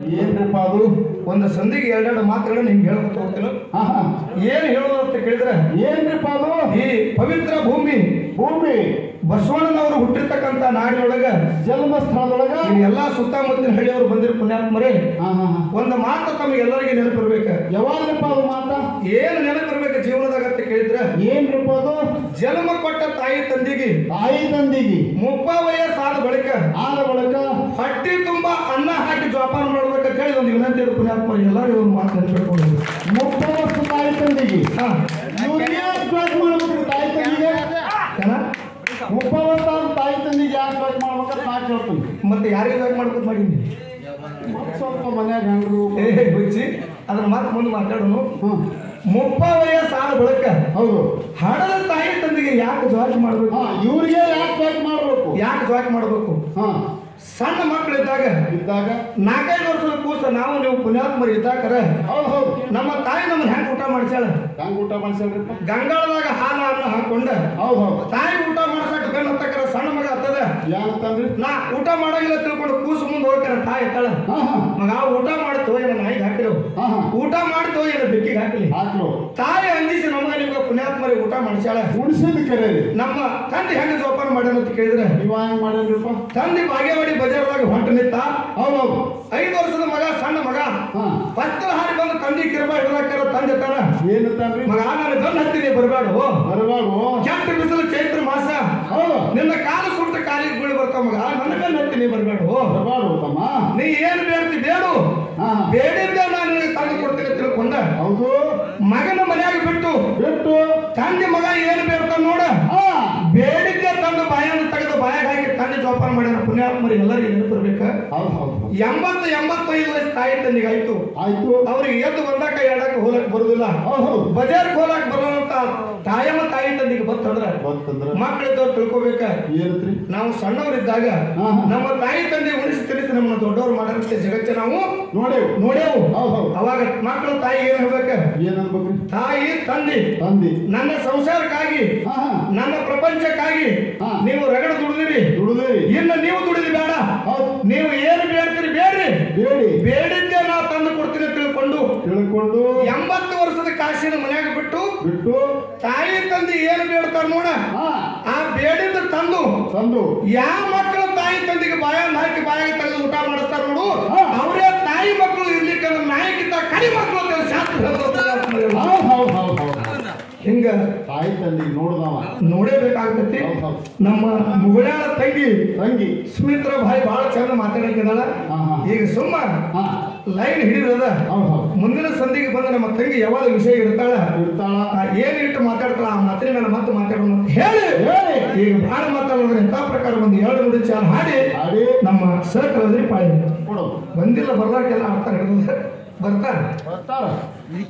ಏನ್ರಪ್ಪ ಅದು ಒಂದು ಸಂಧಿಗೆ ಎರಡೆರಡು ಮಾತುಗಳನ್ನ ನಿಮ್ಗೆ ಹೇಳ್ಕೊತ ಹೋಗ್ತೀನಿ ಹಾ ಹಾ ಏನು ಹೇಳೋದು ಅಂತ ಕೇಳಿದ್ರೆ ಏನ್ರಪ್ಪ ಅದು ಈ ಪವಿತ್ರ ಭೂಮಿ ಭೂಮಿ ಬಸವಣ್ಣನವರು ಹುಟ್ಟಿರ್ತಕ್ಕಂಥ ನಾಡಿನೊಳಗ ಜನ್ಮ ಸ್ಥಳದೊಳಗ ಈ ಎಲ್ಲಾ ಸುತ್ತಮುತ್ತಲಿನ ಹಳ್ಳಿಯವರು ಬಂದಿರೋ ಪುಣ್ಯಾತ್ಮರೇ ಹಾ ಹಾ ಹಾ ಒಂದು ಮಾತು ತಮಗೆಲ್ಲರಿಗೆ ನೆನಪಿರ್ಬೇಕ ಯಾವಾಗ್ರಪ್ಪ ಅದು ಮಾತ ಏನು ನೆನಪಿರ್ಬೇಕು ಜೀವನದಾಗ ಅಂತ ಕೇಳಿದ್ರೆ ಏನ್ರಪ್ಪ ಅದು ಜನ್ಮ ಕೊಟ್ಟ ತಾಯಿ ತಂದೆಗೆ ತಾಯಿ ತಂದಿಗೆ ಮುಪ್ಪ ವಯಸ್ಸಾದ ಬಳಿಕ ಆದ ಬಳಿಕ ಹೊಟ್ಟಿ ತುಂಬಾ ಅನ್ನ ಹಾಕಿ ಜೋಪಾನ ಮಾಡ್ಬೇಕಂತ ಹೇಳಿ ಒಂದು ವಿನಂತಿ ಇರೋ ಪುಣ್ಯಾತ್ಮ ಎಲ್ಲರಿಗೂ ಒಂದು ಮಾತು ನೆನಪಿಟ್ಕೊಂಡು ಮುಪ್ಪ ವರ್ಷ ತಾಯಿ ತಂದಿಗೆ ಹಾ ಇವ್ರಿಗೆ ಯಾಕೆ ಸ್ವಾಗತ ಮಾಡ್ಬೇಕ್ರಿ ತಾಯಿ ತಂದಿಗೆ ಏನ? ಮುಪ್ಪ ವರ್ಷ ಆದ ತಾಯಿ ತಂದಿಗೆ ಯಾಕೆ ಸ್ವಾಗತ ಮಾಡ್ಬೇಕಂತ ನಾ ಕೇಳ್ತೀನಿ ಮತ್ತೆ ಯಾರಿಗೆ ಜಾಗ ಮಾಡ್ಕೊತ ಮಾಡೀನಿ ಮತ್ತ್ ಸ್ವಲ್ಪ ಮನ್ಯಾಗ ಹೆಂಗ್ರು ಏ ಹುಚ್ಚಿ ಅದನ್ನ ಮಾತು ಮುಂದೆ ಮಾತಾಡೋನು ಹ್ಮ್ ಮುಪ್ಪ ವಯಸ್ಸಾದ ಬಳಿಕ ಹೌದು ಹಡದ ತಾಯಿ ತಂದೆಗೆ ಯಾಕೆ ಜ್ವಾಕ್ ಮಾಡ್ಬೇಕು ಹಾ ಇವ್ರಿಗೆ ಯಾಕೆ ಸ್ವಾಗತ ಮಾಡ್ಬೇಕು ಯಾಕೆ ಜ್ವಾಕ್ ಮಾಡ್ಬೇಕು ಹಾ ಸಣ್ಣ ಮಕ್ಕಳಿದ್ದಾಗ ಇದ್ದಾಗ ನಾಲ್ಕೈದು ವರ್ಷದ ಕೂಸ ನಾವು ನೀವು ಪುಣ್ಯಾತ್ಮರು ಇದ್ದಾಕರ ಹೌದು ಹೌದು ನಮ್ಮ ತಾಯಿ ನಮ್ಮನ್ನ ಹೆಂಗ್ ಊಟ ಮಾಡಿಸ್ಯಾಳ ಹೆಂಗ್ ಊಟ ಮಾಡ್ಸಲ್ರಿಪ್ಪ ಗಂಗಾಳದಾಗ ಹಾಲ ಅನ್ನ ಹಾಕೊಂಡ ಹೌದು ಹೌದು ತಾಯಿ ಊಟ ಮಾಡ್ಸಕ್ ಬೆನ್ನ ಹತ್ತಕರ ಸಣ್ಣ ಮಗ ಹತ್ತದ ಏನಂತಂದ್ರಿ ನಾ ಊಟ ಮಾಡಂಗಿಲ್ಲ ತಿಳ್ಕೊಂಡು ಕೂಸು ಮುಂದೆ ಹೋಗ್ತಾರ ತಾಯಿ ಎತ್ತಾಳ ಹಾ ಹಾ ಮಗ ಊಟ ಮಾಡ್ತೋ ಏನ ನಾಯಿಗೆ ಹಾಕಿರೋ ಹಾ ಹಾ ಊಟ ಮಾಡ್ತೋ ಏನ ಬೆಕ್ಕಿಗೆ ಹಾಕಲಿ ಹಾಕ್ಲು ತಾಯಿ ಅಂದಿಸಿ ನಮಗ ನಿಮ್ಗೆ ಪುಣ್ಯಾತ್ಮರಿಗೆ ಊಟ ಮಾಡಿಸ್ಯಾಳ ಉಳಿಸಿದ ಕರೆ ರೀ ನಮ್ಮ ತಂದೆ ಹೆಂಗ ಜೋಪಾನ ಮಾಡ್ಯಾನ ಅಂತ ಕೇಳಿದ್ರೆ ಇವ ಹೆಂಗ್ ಮಾಡ್ಯಾನ್ರಿಪ್ಪ ತಂದೆ ಬಾಗೇವಾಡಿ ಬಜಾರ್ದಾಗ ಹೊಂಟ ನಿಂತ ಹೌದು ಹೌದು ಐದು ವರ್ಷದ ಮಗ ಸಣ್ಣ ಮಗ ಹಾ ಪತ್ರ ಹಾರಿ ಬಂದು ತಂದೆ ಕಿರ್ಬಾ ಹಿಡ್ದಾಕ್ಯಾರ ತಂದೆ ತಾನ ಏನಂತಾನ್ರಿ ಮಗ ನಾನು ಗನ್ ಹತ್ತೀನಿ ಬರಬೇಡು ಬರಬಾರ್ದು ಕೆಟ್ಟ ಬಿಸಿಲು ಚೈತ್ರ ಮಾಸ ಹೌದು ನಿನ್ನ ಕಾಲು ಸುಟ್ಟ ಕಾಲಿಗೆ ಬೀಳು ಬರ್ತಾವ ಮಗ ನನ್ನ ಗನ್ ಹತ್ತೀನಿ ಬರಬೇಡು ಬರಬಾರ್ದು ತಮ್ಮ ನೀ ಏನು ಬೇಡ್ತಿ ಬೇಡು ಹಾ ಹಾ. ಬೇಡಿದ್ದೆ ನಾನು ನಿನಗೆ ತಂದು ಕೊಡ್ತೀನಿ ಅಂತ ತಿಳ್ಕೊಂಡ ಹೌದು ಮಗನ ಮನ್ಯಾಗ ಬಿಟ್ಟು ಬಿಟ್ಟು ತಂದೆ ಮಗ ಏನು ಬೇಡ್ತಾನ ನೋಡ ಹಾ ಬೇಡಿದ್ದೆ ತಂದು ಬಾಯನ್ನು ತೆಗೆದು ಬಾಯಾಗ ಹಾಕಿ ತಂದೆ ಜೋಪಾನ ಮಾಡ್ಯಾರ ಪುಣ್ಯಾತ್ಮರಿ ಎಲ್ಲರಿಗೂ ನೆನಪಿರ್ಬೇಕ ಹೌದು ಹೌದು ಹೌದು. ಎಂಬತ್ತು ಎಂಬತ್ತೈದು ವಯಸ್ಸು ತಾಯಿ ತಂದೆಗೆ ಆಯ್ತು ಆಯ್ತು ಅವ್ರಿಗೆ ಎದ್ದು ಬಂದಾಕ ಎಡಕ್ಕೆ ಹೋಲಕ್ ಬರುದಿಲ್ಲ ಹೌದು ಹೌದು ಬಜಾರ್ಗೆ ಹೋಲಕ್ ಬರೋಂತ ತಾಯಮ್ಮ ತಾಯಿ ತಂದೆಗೆ ಬಂತಂದ್ರ ಗೊತ್ತಂದ್ರ ಮಕ್ಕಳಿದ್ದವ್ರು ತಿಳ್ಕೊಬೇಕ ಏನತ್ರಿ ನಾವು ಸಣ್ಣವರಿದ್ದಾಗ ಹಾ, ಹಾ. ನಮ್ಮ ತಾಯಿ ತಂದೆ ಉಳಿಸಿ ತಿಳಿಸಿ ನಮ್ಮನ್ನ ದೊಡ್ಡವ್ರು ಮಾಡಂತೆ ಜಗತ್ತೆ ನಾವು ನೋಡೇವು ನೋಡೇವು ಹೌದು ಹೌದು ಅವಾಗ ಮಕ್ಕಳು ತಾಯಿ ಏನ್ ಹೇಳ್ಬೇಕ ಏನ್ ಅನ್ಬೇಕ್ರಿ ತಾಯಿ ತಂದೆ ತಂದಿ ನನ್ನ ಸಂಸಾರಕ್ಕಾಗಿ ಹಾ ಹಾ ನನ್ನ ಪ್ರಪಂಚಕ್ಕಾಗಿ ಹಾ. ನೀವು ರಗಡ ದುಡಿದಿರಿ ದುಡಿದೇರಿ ಇನ್ನು ನೀವು ದುಡಿದು ಬೇಡ ಹೌದು ನೀವು ಏನು ಬೇಡ್ತೀರಿ ಬೇಡ್ರಿ ಬೇಡಿ ಬೇಡಿದ್ದೆ ನಾ ತಂದು ಕೊಡ್ತೀನಿ ತಿಳ್ಕೊಂಡು ತಿಳ್ಕೊಂಡು ಎಂಬತ್ತು ವರ್ಷದ ಕಾಸಿನ ಮನ್ಯಾಗ ಬಿಟ್ಟು ಬಿಟ್ಟು ತಾಯಿ ತಂದೆ ಏನು ಬೇಡ್ತಾರ ನೋಡ ಹಾ ಆ ಬೇಡಿದ್ದ ತಂದು ತಂದು ಯಾವ ಮಕ್ಕಳು ತಾಯಿ ತಂದೆಗೆ ಬಾಯಾಗ ಹಾಕಿ ಬಾಯಾಗ ತೆಗೆದು ಊಟ ಮಾಡಿಸ್ತಾರ ನೋಡು ಹಾ. ಅವರೇ ತಾಯಿ ಮಕ್ಕಳು ಇರ್ಲಿಕ್ಕೆ ನಾಯಿಗಿಂತ ಕಡಿ ಮಕ್ಕಳು ಅಂತ ಶಾಸ್ತ್ರ ಹೇಳ್ತದೆ. ಹೌದು ಹೌದು ಹೌದು ಹೌದು ಹಿಂಗ ತಾಯಿ ತಂದಿಗೆ ನೋಡ್ದವ ನೋಡೇಬೇಕಾಗ್ತೈತಿ ಹೌದು ಹೌದು ನಮ್ಮ ಮುಗುಳಾಳ ತಂಗಿ ತಂಗಿ ಸುಮಿತ್ರ ಭಾಯಿ ಬಹಳ ಚಂದ ಮಾತಾಡಕ್ಕಿದಾಳ ಹಾ ಹಾ ಈಗ ಸುಮ್ಮ ಹಾ ಲೈನ್ ಹಿಡಿದದ ಹೌದು ಹೌದು ಮುಂದಿನ ಸಂಧಿಗೆ ಬಂದ ನಮ್ಮ ತಂಗಿ ಯಾವಾಗ ವಿಷಯ ಇರ್ತಾಳ ಇರ್ತಾಳ ಆ ಏನ್ ಇಟ್ಟು ಮಾತಾಡ್ತಾಳ ಆ ಮಾತಿನ ಮೇಲೆ ಮತ್ತೆ ಮಾತಾಡೋಣ ಅಂತ ಹೇಳಿ ಹೇಳಿ ಈಗ ಬಹಳ ಮಾತಾಡೋದ್ರೆ ಎಂತ ಪ್ರಕಾರ ಒಂದು ಎರಡು ನುಡಿ ಚಾಲ ಹಾಡಿ ಆಡಿ ನಮ್ಮ ಸರ್ ಕಳೆದ್ರಿ ಪಾಳಿ ಕೊಡು ಬಂದಿಲ್ಲ ಬರ್ಲಾಕೆಲ್ಲ ಆಡ್ತಾರೆ ಹಿಡಿದ ಬರ್ತಾರೆ ಬರ್ತಾರ